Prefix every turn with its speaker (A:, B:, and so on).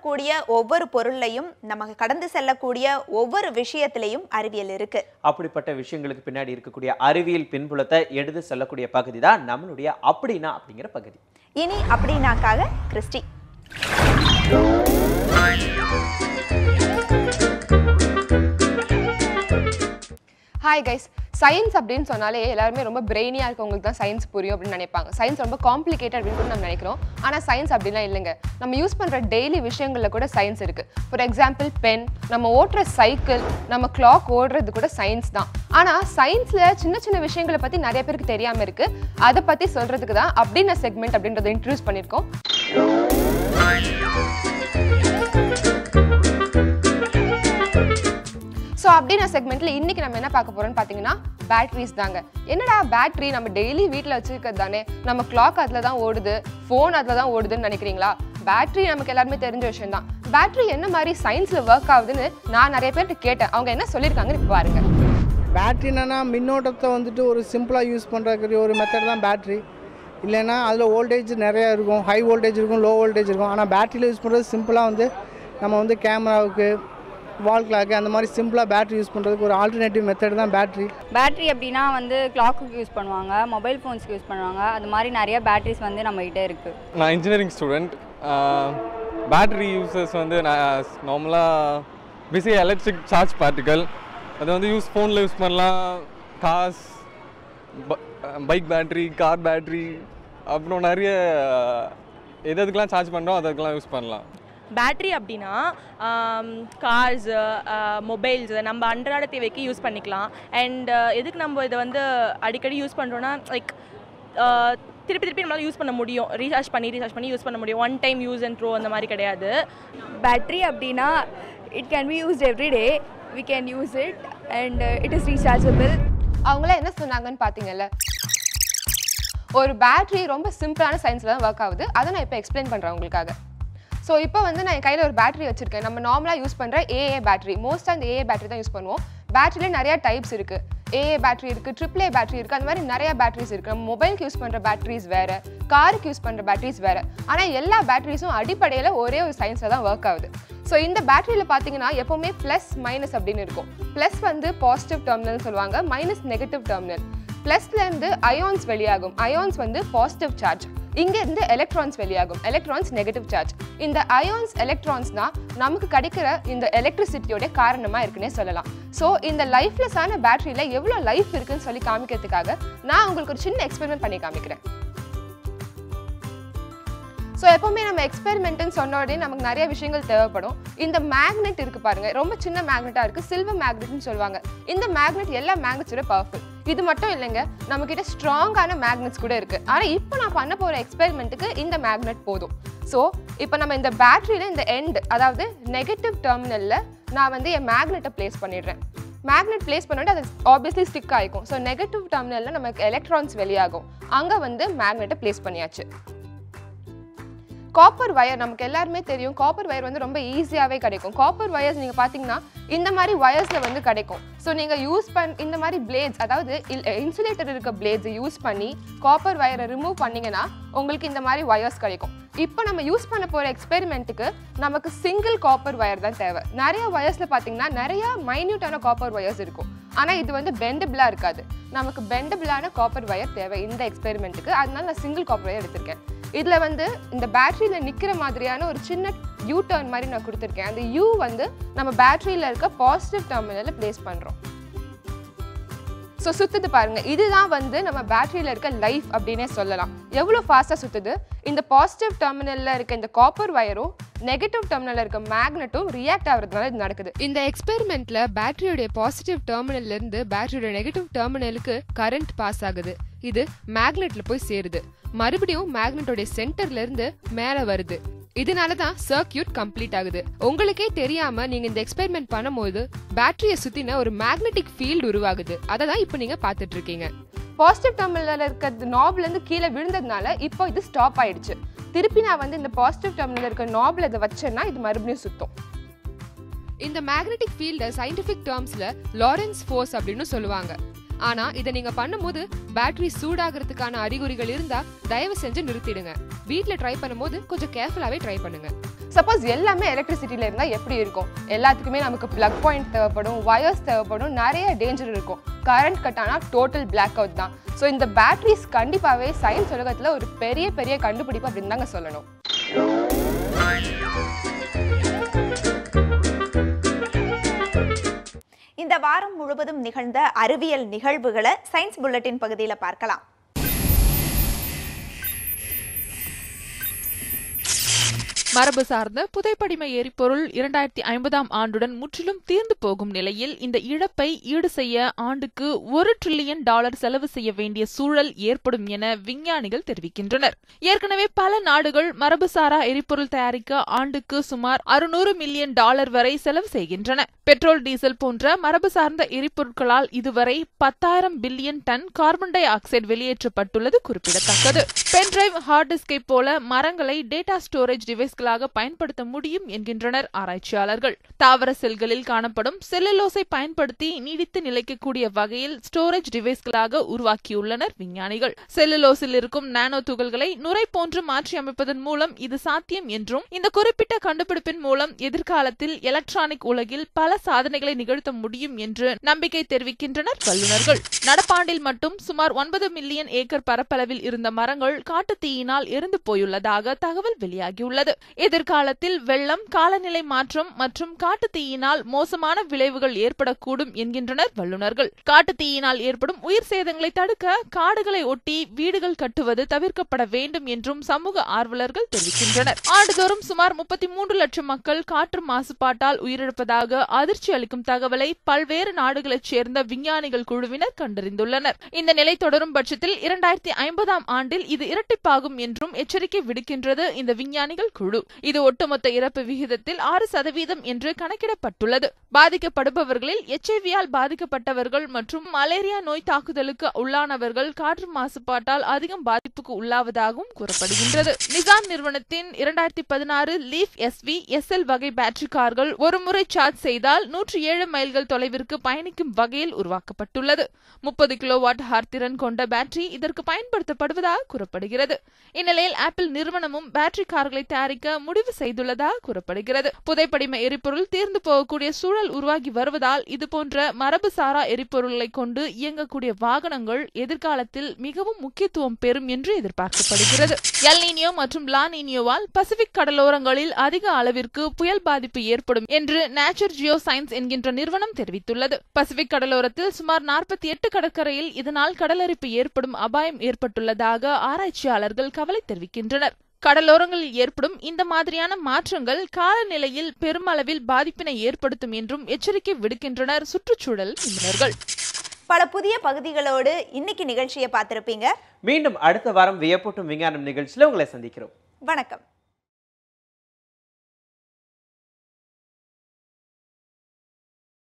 A: இருக்கக்கூடிய ஒவ்வொரு பொருள்லையும் நமக்கு கடந்து செல்லக்கூடிய ஒவ்வொரு விஷயத்திலையும் அறிவியல் இருக்கு
B: அப்படிப்பட்ட விஷயங்களுக்கு பின்னாடி இருக்கக்கூடிய அறிவியல் பின்புலத்தை எடுத்து சொல்லக்கூடிய பகுதி தான் நம்மளுடைய அப்படின்னா அப்படிங்கிற பகுதி
A: இனி அப்படின்னாக்காக கிறிஸ்டி
C: ஹாய் கைஸ் சயின்ஸ் அப்படின்னு சொன்னாலே எல்லாருமே ரொம்ப பிரெயினியாக இருக்கவங்களுக்கு தான் சயின்ஸ் புரியும் அப்படின்னு நினைப்பாங்க சயின்ஸ் ரொம்ப காம்ப்ளிகேட்டட் அப்படின்னு கூட நம்ம நினைக்கிறோம் ஆனால் சயின்ஸ் அப்படிலாம் இல்லைங்க நம்ம யூஸ் பண்ணுற டெய்லி விஷயங்களில் கூட சயின்ஸ் இருக்குது ஃபார் எக்ஸாம்பிள் பென் நம்ம ஓட்டுற சைக்கிள் நம்ம கிளாக் ஓடுறது கூட சயின்ஸ் தான் ஆனால் சயின்ஸில் சின்ன சின்ன விஷயங்களை பற்றி நிறைய பேருக்கு தெரியாமல் இருக்குது அதை பற்றி சொல்கிறதுக்கு தான் அப்படின்னு செக்மெண்ட் அப்படின்றத இன்ட்ரடியூஸ் பண்ணியிருக்கோம் ஸோ அப்படின்னு செக்மெண்ட்ல இன்னைக்கு நம்ம என்ன பார்க்க போறோம்னு பார்த்தீங்கன்னா பேட்டரிஸ் தாங்க என்னடா பேட்டரி நம்ம டெய்லி வீட்டில் வச்சிருக்கிறது தானே நம்ம கிளாக் அதில் தான் ஓடுது ஃபோன் அதில் தான் ஓடுதுன்னு நினைக்கிறீங்களா பேட்டரி நமக்கு எல்லாருமே தெரிஞ்ச விஷயம் தான் பேட்டரி என்ன மாதிரி சயின்ஸில் ஒர்க் ஆகுதுன்னு நான் நிறைய பேர்கிட்ட கேட்டேன் அவங்க என்ன சொல்லியிருக்காங்கன்னு இப்போ பாருங்க
D: பேட்ரி என்னன்னா மின்னோட்டத்தை வந்துட்டு ஒரு சிம்பிளாக யூஸ் பண்ணுறக்கூடிய ஒரு மெத்தட் தான் பேட்ரி இல்லைன்னா அதில் வோல்டேஜ் நிறையா இருக்கும் ஹை வோல்டேஜ் இருக்கும் லோ வோல்டேஜ் இருக்கும் ஆனால் பேட்டரியில் யூஸ் பண்ணுறது சிம்பிளாக வந்து நம்ம வந்து கேமராவுக்கு வால் கிளாக்கு அந்த மாதிரி சிம்பிளாக பேட்டரி யூஸ் பண்ணுறதுக்கு ஒரு ஆல்டர்னேட்டிவ் மெத்தட் தான் பேட்டரி
E: பேட்ரி அப்படின்னா வந்து கிளாக்குக்கு யூஸ் பண்ணுவாங்க மொபைல் ஃபோன்ஸ்க்கு யூஸ் பண்ணுவாங்க அது மாதிரி நிறைய பேட்டரிஸ் வந்து நம்மகிட்ட இருக்குது
F: நான் இன்ஜினியரிங் ஸ்டூடெண்ட் பேட்டரி யூசஸ் வந்து நான் நார்மலாக பிசி எலக்ட்ரிக் சார்ஜ் பார்ட்டிக்கல் அது வந்து யூஸ் ஃபோனில் யூஸ் பண்ணலாம் cars bike battery car battery அப்புறம் நிறைய எது எதுக்கெலாம் சார்ஜ் பண்ணுறோம் அதுக்கெல்லாம் யூஸ் பண்ணலாம்
G: பேட்ரி அப்படின்னா கார்ஸு மொபைல்ஸு நம்ம அன்றாட தேவைக்கு யூஸ் பண்ணிக்கலாம் அண்ட் எதுக்கு நம்ம இதை வந்து அடிக்கடி யூஸ் பண்ணுறோன்னா லைக் திருப்பி திருப்பி நம்மளால் யூஸ் பண்ண முடியும் ரீசார்ஜ் பண்ணி ரீசார்ஜ் பண்ணி யூஸ் பண்ண முடியும் one time use and throw அந்த மாதிரி கிடையாது
H: battery அப்படின்னா it can be used every day we can use it and it is rechargeable
C: அவங்களாம் என்ன சொன்னாங்கன்னு பார்த்தீங்கல்ல ஒரு பேட்டரி ரொம்ப சிம்பிளான சயின்ஸில் தான் ஒர்க் ஆகுது அதை நான் இப்போ எக்ஸ்பிளைன் பண்ணுறேன் உங்களுக்காக ஸோ இப்போ வந்து நான் என் கையில் ஒரு பேட்டரி வச்சிருக்கேன் நம்ம நார்மலாக யூஸ் பண்ணுற ஏஏ பேட்டரி மோஸ்ட்டாக இந்த ஏஏ பேட்டரி தான் யூஸ் பண்ணுவோம் பேட்டரியில் நிறைய டைப்ஸ் இருக்குது ஏஏ பேட்டரி இருக்குது ட்ரிபிள் ஏ பேட்டரி இருக்குது அந்த மாதிரி நிறைய பேட்டரிஸ் இருக்குது நம்ம மொபைலுக்கு யூஸ் பண்ணுற பேட்டரிஸ் வேறு காருக்கு யூஸ் பண்ணுற பேட்டரிஸ் வேறு ஆனால் எல்லா பேட்டரிஸும் அடிப்படையில் ஒரே ஒரு சயின்ஸில் தான் ஒர்க் ஆகுது ஸோ இந்த பேட்டரியில் பார்த்தீங்கன்னா எப்போவுமே ப்ளஸ் மைனஸ் அப்படின்னு இருக்கும் ப்ளஸ் வந்து பாசிட்டிவ் டெர்மினல் சொல்லுவாங்க மைனஸ் நெகட்டிவ் டெர்மினல் ப்ளஸ்லேருந்து அயான்ஸ் வெளியாகும் அயான்ஸ் வந்து பாசிட்டிவ் சார்ஜ் இங்கேருந்து எலக்ட்ரான்ஸ் வெளியாகும் எலக்ட்ரான்ஸ் நெகட்டிவ் சார்ஜ் இந்த அயான்ஸ் எலக்ட்ரான்ஸ் தான் நமக்கு கிடைக்கிற இந்த எலக்ட்ரிசிட்டியோட காரணமாக இருக்குன்னே சொல்லலாம் ஸோ இந்த லைஃப்லெஸ்ஸான பேட்டரியில் எவ்வளோ லைஃப் இருக்குன்னு சொல்லி காமிக்கிறதுக்காக நான் உங்களுக்கு ஒரு சின்ன எக்ஸ்பெரிமெண்ட் பண்ணி காமிக்கிறேன் ஸோ எப்போவுமே நம்ம எக்ஸ்பெரிமெண்ட்னு சொன்ன உடனே நமக்கு நிறைய விஷயங்கள் தேவைப்படும் இந்த மேக்னெட் இருக்கு பாருங்க ரொம்ப சின்ன மேக்னெட்டாக இருக்கு சில்வர் மேக்னெட்னு சொல்லுவாங்க இந்த மேக்னெட் எல்லா மேக்னெட்ஸோட பவர்ஃபுல் இது மட்டும் இல்லைங்க நம்ம கிட்ட ஸ்ட்ராங்கான மேக்னெட்ஸ் கூட இருக்கு ஆனால் இப்போ நான் பண்ண போகிற எக்ஸ்பெரிமெண்ட்டுக்கு இந்த மேக்னெட் போதும் ஸோ இப்போ நம்ம இந்த பேட்டரியில் இந்த எண்ட் அதாவது நெகட்டிவ் டெர்மினலில் நான் வந்து என் மேக்னெட்டை ப்ளேஸ் பண்ணிடுறேன் மேக்னெட் ப்ளேஸ் பண்ணிட்டு அது ஆப்வியஸ்லி ஸ்டிக் ஆகிக்கும் ஸோ நெகட்டிவ் டெர்மினலில் நமக்கு எலக்ட்ரான்ஸ் வெளியாகும் அங்கே வந்து மேக்னெட்டை ப்ளேஸ் பண்ணியாச்சு காப்பர் வயர் நமக்கு எல்லாருமே தெரியும் காப்பர் வயர் வந்து ரொம்ப ஈஸியாகவே கிடைக்கும் காப்பர் வயர்ஸ் நீங்கள் பார்த்தீங்கன்னா இந்த மாதிரி வயர்ஸில் வந்து கிடைக்கும் ஸோ நீங்கள் யூஸ் பண் இந்த மாதிரி பிளேட்ஸ் அதாவது இன்சுலேட்டர் இருக்க பிளேட்ஸை யூஸ் பண்ணி காப்பர் வயரை ரிமூவ் பண்ணீங்கன்னா உங்களுக்கு இந்த மாதிரி வயர்ஸ் கிடைக்கும் இப்போ நம்ம யூஸ் பண்ண போகிற எக்ஸ்பெரிமெண்ட்டுக்கு நமக்கு சிங்கிள் காப்பர் வயர் தான் தேவை நிறைய வயர்ஸில் பார்த்தீங்கன்னா நிறைய மைன்யூட்டான காப்பர் வயர்ஸ் இருக்கும் ஆனால் இது வந்து பெண்டபிளாக இருக்காது நமக்கு பெண்டபிளான காப்பர் வயர் தேவை இந்த எக்ஸ்பெரிமெண்ட்டுக்கு அதனால நான் சிங்கிள் காப்பர் வயர் எடுத்திருக்கேன் இதில் வந்து இந்த பேட்டரியில் நிற்கிற மாதிரியான ஒரு சின்ன யூ டர்ன் மாதிரி நான் கொடுத்துருக்கேன் அந்த யூ வந்து நம்ம பேட்டரியில் இருக்க பாசிட்டிவ் டெர்மினலில் ப்ளேஸ் பண்ணுறோம் ஸோ சுற்றுது பாருங்க இதுதான் வந்து நம்ம பேட்டரியில் இருக்க லைஃப் அப்படின்னே சொல்லலாம் எவ்வளோ ஃபாஸ்ட்டாக சுற்றுது இந்த பாசிட்டிவ் டெர்மினலில் இருக்க இந்த காப்பர் வயரும் நெகட்டிவ் டெர்மினலில் இருக்க மேக்னெட்டும் ரியாக்ட் ஆகிறதுனால இது நடக்குது இந்த எக்ஸ்பெரிமெண்ட்டில் பேட்டரியோடைய பாசிட்டிவ் டெர்மினல்லேருந்து பேட்டரியோட நெகட்டிவ் டெர்மினலுக்கு கரண்ட் பாஸ் ஆகுது இது மேக்னெட்டில் போய் சேருது மறுபடியும் மேக்னெட்டோடைய சென்டர்ல இருந்து மேலே வருது இதனால தான் சர்க்கியூட் கம்ப்ளீட் ஆகுது உங்களுக்கே தெரியாம நீங்க இந்த எக்ஸ்பெரிமெண்ட் பண்ணும்போது பேட்டரியை சுத்தின ஒரு மேக்னெட்டிக் ஃபீல்டு உருவாகுது அதை தான் இப்போ நீங்க பார்த்துட்டு இருக்கீங்க பாசிட்டிவ் டெர்மினல்ல இருக்கிற நாப்ல இருந்து கீழே விழுந்ததுனால இப்போ இது ஸ்டாப் ஆயிடுச்சு திருப்பி நான் வந்து இந்த பாசிட்டிவ் டெர்மினல் இருக்க நாப்ல இதை வச்சேன்னா இது மறுபடியும் சுத்தும் இந்த மேக்னெட்டிக் ஃபீல்டை சயின்டிஃபிக் டேர்ம்ஸ்ல லாரன்ஸ் ஃபோர்ஸ் அப்படின்னு சொல்லுவாங்க ஆனா இதை நீங்க பண்ணும்போது பேட்டரி சூடாகிறதுக்கான அறிகுறிகள் இருந்தா தயவு செஞ்சு நிறுத்திடுங்க வீட்ல ட்ரை பண்ணும்போது கொஞ்சம் கேர்ஃபுல்லாவே ட்ரை பண்ணுங்க சப்போஸ் எல்லாமே எலக்ட்ரிசிட்டியில் இருந்தால் எப்படி இருக்கும் எல்லாத்துக்குமே நமக்கு ப்ளக் பாயிண்ட் தேவைப்படும் வயர்ஸ் தேவைப்படும் நிறைய டேஞ்சர் இருக்கும் கரண்ட் கட் ஆனால் டோட்டல் பிளாக் அவுட் தான் ஸோ இந்த பேட்டரிஸ் கண்டிப்பாகவே சயின்ஸ் உலகத்தில் ஒரு பெரிய பெரிய கண்டுபிடிப்பு அப்படின்னு தாங்க சொல்லணும்
A: இந்த வாரம் முழுவதும் நிகழ்ந்த அறிவியல் நிகழ்வுகளை சயின்ஸ் புல்லட்டின் பகுதியில் பார்க்கலாம்
I: மரபு சார்ந்த புதைப்படிம எரிபொருள் இரண்டாயிரத்தி ஐம்பதாம் ஆண்டுடன் முற்றிலும் தீர்ந்து போகும் நிலையில் இந்த இழப்பை ஈடு செய்ய ஆண்டுக்கு ஒரு டிரில்லியன் டாலர் செலவு செய்ய வேண்டிய சூழல் ஏற்படும் என விஞ்ஞானிகள் தெரிவிக்கின்றனர் ஏற்கனவே பல நாடுகள் மரபுசாரா எரிபொருள் தயாரிக்க ஆண்டுக்கு சுமார் அறுநூறு மில்லியன் டாலர் வரை செலவு செய்கின்றன பெட்ரோல் டீசல் போன்ற மரபு சார்ந்த எரிபொருட்களால் இதுவரை பத்தாயிரம் billion ton carbon dioxide வெளியேற்றப்பட்டுள்ளது குறிப்பிடத்தக்கது பென்டிரைவ் ஹார்ட் டிஸ்கை போல மரங்களை டேட்டா ஸ்டோரேஜ் டிவைஸ்களாக பயன்படுத்த முடியும் என்கின்றனர் ஆராய்ச்சியாளர்கள் தாவர செல்களில் காணப்படும் செல்லுலோஸை பயன்படுத்தி நீடித்து நிலைக்கக்கூடிய வகையில் ஸ்டோரேஜ் டிவைஸ்களாக உருவாக்கியுள்ளனர் விஞ்ஞானிகள் செல்லுலோஸில் இருக்கும் நானோ துகள்களை நுரை போன்று மாற்றி அமைப்பதன் மூலம் இது சாத்தியம் என்றும் இந்த குறிப்பிட்ட கண்டுபிடிப்பின் மூலம் எதிர்காலத்தில் எலக்ட்ரானிக் உலகில் பல சாதனைகளை நிகழ்த்த முடியும் என்று நம்பிக்கை தெரிவிக்கின்றனர் வல்லுநர்கள் நடப்பாண்டில் மட்டும் சுமார் ஒன்பது மில்லியன் ஏக்கர் பரப்பளவில் இருந்த மரங்கள் காட்டுத்தீயினால் எரிந்து போயுள்ளதாக தகவல் வெளியாகியுள்ளது எதிர்காலத்தில் வெள்ளம் காலநிலை மாற்றம் மற்றும் காட்டுத்தீயினால் மோசமான விளைவுகள் ஏற்படக்கூடும் என்கின்றனர் வல்லுநர்கள் காட்டுத்தீயினால் ஏற்படும் உயிர் சேதங்களை தடுக்க காடுகளை ஒட்டி வீடுகள் கட்டுவது தவிர்க்கப்பட வேண்டும் என்றும் சமூக ஆர்வலர்கள் தெரிவிக்கின்றனர் ஆண்டுதோறும் சுமார் முப்பத்தி மூன்று லட்சம் மக்கள் காற்று மாசுபாட்டால் உயிரிழப்பதாக அதிர்ச்சி அளிக்கும் தகவலை பல்வேறு நாடுகளைச் சேர்ந்த விஞ்ஞானிகள் குழுவினர் கண்டறிந்துள்ளனர் இந்த நிலை தொடரும் பட்சத்தில் இரண்டாயிரத்தி ஐம்பதாம் ஆண்டில் இது இரட்டிப்பாகும் என்றும் எச்சரிக்கை விடுக்கின்றது இந்த விஞ்ஞானிகள் குழு இது ஒட்டுமொத்த இறப்பு விகிதத்தில் ஆறு சதவீதம் என்று கணக்கிடப்பட்டுள்ளது பாதிக்கப்படுபவர்களில் எச்ஐவியால் பாதிக்கப்பட்டவர்கள் மற்றும் மலேரியா நோய் தாக்குதலுக்கு உள்ளானவர்கள் காற்று மாசுபாட்டால் அதிகம் பாதிப்புக்கு உள்ளாவதாகவும் கூறப்படுகின்றது நிசான் நிறுவனத்தின் இரண்டாயிரத்தி பதினாறு லீஃப் எஸ்வி எஸ்எல் வகை பேட்டரி கார்கள் ஒருமுறை சார்ஜ் செய்தால் நூற்றி ஏழு மைல்கள் தொலைவிற்கு பயணிக்கும் வகையில் உருவாக்கப்பட்டுள்ளது முப்பது கிலோவாட் ஹார் திறன் கொண்ட பேட்டரி இதற்கு பயன்படுத்தப்படுவதாக கூறப்படுகிறது இந்நிலையில் ஆப்பிள் நிறுவனமும் பேட்டரி கார்களை தயாரிக்க முடிவு செய்துள்ளதாக கூறப்படுகிறது புதைப்படிம எரிபொருள் தீர்ந்து போகக்கூடிய சூழல் உருவாகி வருவதால் இதுபோன்ற மரபு சாரா எரிபொருளை கொண்டு இயங்கக்கூடிய வாகனங்கள் எதிர்காலத்தில் மிகவும் முக்கியத்துவம் பெறும் என்று எதிர்பார்க்கப்படுகிறது எல்னினியோ மற்றும் லானினியோவால் பசிபிக் கடலோரங்களில் அதிக அளவிற்கு புயல் பாதிப்பு ஏற்படும் என்று நேச்சர் ஜியோ சயின்ஸ் என்கின்ற நிறுவனம் தெரிவித்துள்ளது பசிபிக் கடலோரத்தில் சுமார் நாற்பத்தி எட்டு கடற்கரையில் இதனால் கடலரிப்பு ஏற்படும் அபாயம் ஏற்பட்டுள்ளதாக ஆராய்ச்சியாளர்கள் கவலை தெரிவிக்கின்றனர் கடலோரங்களில் ஏற்படும் இந்த மாதிரியான மாற்றங்கள் காலநிலையில் பெருமளவில் பாதிப்பினை ஏற்படுத்தும் என்றும் எச்சரிக்கை விடுக்கின்றனர் சுற்றுச்சூழல் நிபுணர்கள்
A: பல புதிய பகுதிகளோடு இன்னைக்கு நிகழ்ச்சியை பார்த்திருப்பீங்க
B: மீண்டும் அடுத்த வாரம் வியப்பூட்டும் விஞ்ஞானம் நிகழ்ச்சியில் உங்களை சந்திக்கிறோம்
A: வணக்கம்